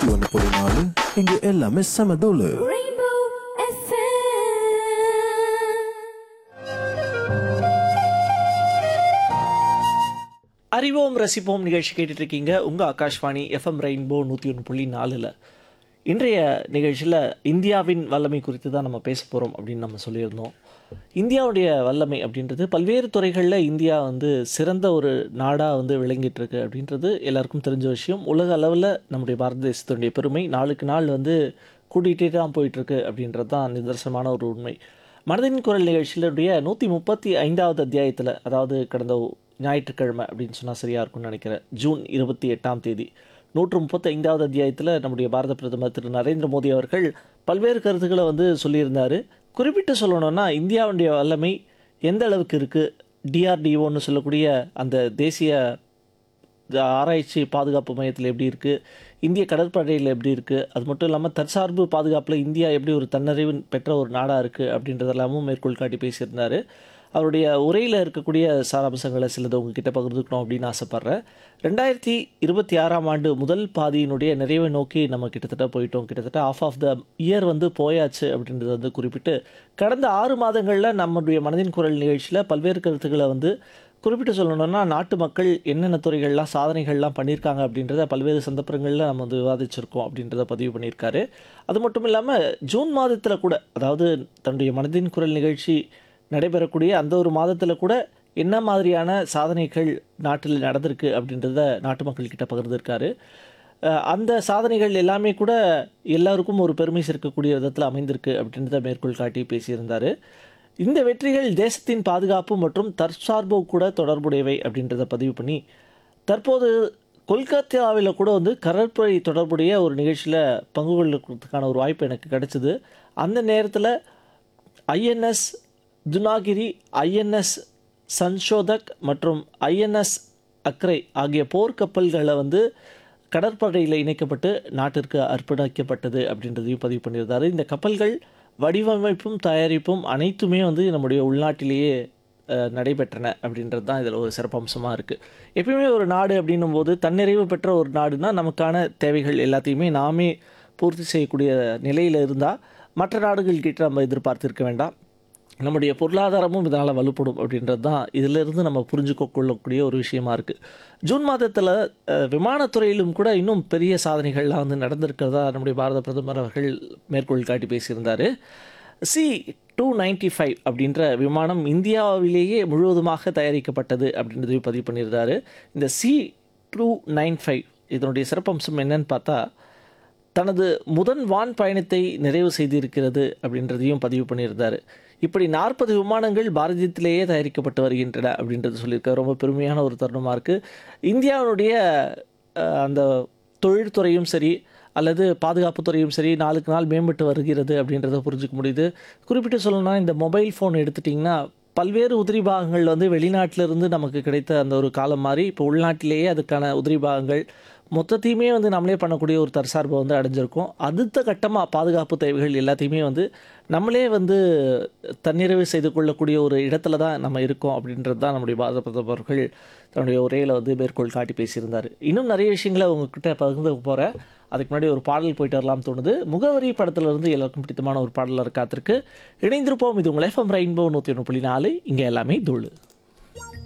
நூத்தி ஒன்று புள்ளி நாலு இங்க எல்லாமே செம தூளு Rainbow FM. அறிவோம் ரசிப்போம் நிகழ்ச்சி கேட்டுட்டு இருக்கீங்க உங்கள் ஆகாஷ்வாணி எஃப்எம் ரெயின்போ நூற்றி ஒன்று புள்ளி நாலில் இன்றைய நிகழ்ச்சியில் இந்தியாவின் வல்லமை குறித்து தான் நம்ம பேச போகிறோம் அப்படின்னு நம்ம சொல்லியிருந்தோம் இந்தியாவுடைய வல்லமை அப்படின்றது பல்வேறு துறைகளில் இந்தியா வந்து சிறந்த ஒரு நாடாக வந்து விளங்கிட்டு இருக்கு அப்படின்றது எல்லாருக்கும் தெரிஞ்ச விஷயம் உலக அளவில் நம்முடைய பாரத தேசத்துடைய பெருமை நாளுக்கு நாள் வந்து கூட்டிகிட்டே தான் போயிட்டுருக்கு அப்படின்றது தான் நிதர்சனமான ஒரு உண்மை மனதின் குரல் நிகழ்ச்சியிலுடைய நூற்றி முப்பத்தி ஐந்தாவது அத்தியாயத்தில் அதாவது கடந்த ஞாயிற்றுக்கிழமை அப்படின்னு சொன்னால் சரியாக இருக்கும்னு நினைக்கிறேன் ஜூன் இருபத்தி எட்டாம் தேதி நூற்று முப்பத்தி ஐந்தாவது அத்தியாயத்தில் நம்முடைய பாரத பிரதமர் திரு நரேந்திர மோடி அவர்கள் பல்வேறு கருத்துக்களை வந்து சொல்லியிருந்தார் குறிப்பிட்டு சொல்லணும்னா இந்தியாவுடைய வல்லமை எந்த அளவுக்கு இருக்குது டிஆர்டிஓன்னு சொல்லக்கூடிய அந்த தேசிய இந்த ஆராய்ச்சி பாதுகாப்பு மையத்தில் எப்படி இருக்குது இந்திய கடற்படையில் எப்படி இருக்குது அது மட்டும் இல்லாமல் தற்சார்பு பாதுகாப்பில் இந்தியா எப்படி ஒரு தன்னறிவு பெற்ற ஒரு நாடாக இருக்குது அப்படின்றதெல்லாமும் மேற்கோள் காட்டி பேசியிருந்தார் அவருடைய உரையில் இருக்கக்கூடிய சாராம்சங்களை சிலது உங்ககிட்ட பகிர்ந்துக்கணும் அப்படின்னு ஆசைப்பட்றேன் ரெண்டாயிரத்தி இருபத்தி ஆறாம் ஆண்டு முதல் பாதியினுடைய நிறைவை நோக்கி நம்ம கிட்டத்தட்ட போயிட்டோம் கிட்டத்தட்ட ஆஃப் ஆஃப் த இயர் வந்து போயாச்சு அப்படின்றத வந்து குறிப்பிட்டு கடந்த ஆறு மாதங்களில் நம்முடைய மனதின் குரல் நிகழ்ச்சியில் பல்வேறு கருத்துக்களை வந்து குறிப்பிட்டு சொல்லணும்னா நாட்டு மக்கள் என்னென்ன துறைகள்லாம் சாதனைகள்லாம் பண்ணியிருக்காங்க அப்படின்றத பல்வேறு சந்தர்ப்பங்களில் நம்ம வந்து விவாதிச்சிருக்கோம் அப்படின்றத பதிவு பண்ணியிருக்காரு அது மட்டும் இல்லாமல் ஜூன் மாதத்தில் கூட அதாவது தன்னுடைய மனதின் குரல் நிகழ்ச்சி நடைபெறக்கூடிய அந்த ஒரு மாதத்தில் கூட என்ன மாதிரியான சாதனைகள் நாட்டில் நடந்திருக்கு அப்படின்றத நாட்டு மக்கள்கிட்ட பகிர்ந்திருக்காரு அஹ் அந்த சாதனைகள் எல்லாமே கூட எல்லாருக்கும் ஒரு பெருமை சேர்க்கக்கூடிய விதத்தில் அமைந்திருக்கு அப்படின்றத மேற்கோள் காட்டி பேசியிருந்தார் இந்த வெற்றிகள் தேசத்தின் பாதுகாப்பு மற்றும் தற்சார்பு கூட தொடர்புடையவை அப்படின்றத பதிவு பண்ணி தற்போது கொல்கத்தாவில் கூட வந்து கடற்படை தொடர்புடைய ஒரு நிகழ்ச்சியில் பங்கு கொள்ளுறதுக்கான ஒரு வாய்ப்பு எனக்கு கிடைச்சிது அந்த நேரத்தில் ஐஎன்எஸ் துனாகிரி ஐஎன்எஸ் சன்ஷோதக் மற்றும் ஐஎன்எஸ் அக்ரை ஆகிய போர்க்கப்பல்களை வந்து கடற்படையில் இணைக்கப்பட்டு நாட்டிற்கு அர்ப்பணிக்கப்பட்டது அப்படின்றதையும் பதிவு பண்ணியிருந்தாரு இந்த கப்பல்கள் வடிவமைப்பும் தயாரிப்பும் அனைத்துமே வந்து நம்முடைய உள்நாட்டிலேயே அஹ், நடைபெற்றன அப்படின்றது தான் இதில் ஒரு சிறப்பம்சமாக இருக்குது எப்பயுமே ஒரு நாடு அப்படின்னும் போது தன்னிறைவு பெற்ற ஒரு நாடுனா நமக்கான தேவைகள் எல்லாத்தையுமே நாமே பூர்த்தி செய்யக்கூடிய நிலையில் இருந்தால் மற்ற நாடுகள் கிட்ட நம்ம எதிர்பார்த்திருக்க வேண்டாம் நம்முடைய பொருளாதாரமும் இதனால் வலுப்படும் அப்படின்றது தான் இதிலிருந்து நம்ம புரிஞ்சுக்க கொள்ளக்கூடிய ஒரு விஷயமா இருக்குது ஜூன் மாதத்தில் விமானத்துறையிலும் கூட இன்னும் பெரிய சாதனைகள்லாம் வந்து நடந்திருக்கிறதா நம்முடைய பாரத பிரதமர் அவர்கள் மேற்கோள் காட்டி பேசியிருந்தார் சி டூ நைன்டி ஃபைவ் அப்படின்ற விமானம் இந்தியாவிலேயே முழுவதுமாக தயாரிக்கப்பட்டது அப்படின்றதையும் பதிவு பண்ணியிருந்தாரு இந்த சி டூ நைன் ஃபைவ் இதனுடைய சிறப்பம்சம் என்னன்னு பார்த்தா தனது முதன் வான் பயணத்தை நிறைவு செய்திருக்கிறது அப்படின்றதையும் பதிவு பண்ணியிருந்தார் இப்படி நாற்பது விமானங்கள் பாரதத்திலேயே தயாரிக்கப்பட்டு வருகின்றன அப்படின்றது சொல்லியிருக்காரு ரொம்ப பெருமையான ஒரு தருணமாக இருக்குது இந்தியாவுடைய அஹ், அந்த தொழில்துறையும் சரி அல்லது பாதுகாப்புத் துறையும் சரி நாளுக்கு நாள் மேம்பட்டு வருகிறது அப்படின்றத புரிஞ்சுக்க முடியுது குறிப்பிட்டு சொல்லணும்னா இந்த மொபைல் ஃபோன் எடுத்துட்டிங்கன்னா பல்வேறு உதிரி பாகங்கள் வந்து வெளிநாட்டில இருந்து நமக்கு கிடைத்த அந்த ஒரு காலம் மாதிரி இப்போ உள்நாட்டிலேயே அதுக்கான உதிரி பாகங்கள் மொத்தத்தையுமே வந்து நம்மளே பண்ணக்கூடிய ஒரு தற்சார்பை வந்து அடைஞ்சிருக்கோம் அடுத்த கட்டமாக பாதுகாப்பு தேவைகள் எல்லாத்தையுமே வந்து நம்மளே வந்து தன்னிறைவு செய்து கொள்ளக்கூடிய ஒரு இடத்துல தான் நம்ம இருக்கோம் அப்படின்றது தான் நம்முடைய பாரத பிரதமர்கள் தன்னுடைய உரையில் வந்து மேற்கோள் காட்டி பேசியிருந்தார் இன்னும் நிறைய விஷயங்களை உங்ககிட்ட பகிர்ந்து போகிறேன் அதுக்கு முன்னாடி ஒரு பாடல் போயிட்டு வரலாம் தோணுது முகவரி படத்துல இருந்து எல்லாருக்கும் பிடித்தமான ஒரு பாடலர் காத்திருக்கு இணைந்திருப்போம் இது உங்கள் எஃப்எம் ரெயின்போ நூற்றி ஒன்று புள்ளி நாலு இங்கே எல்லாமே தூளு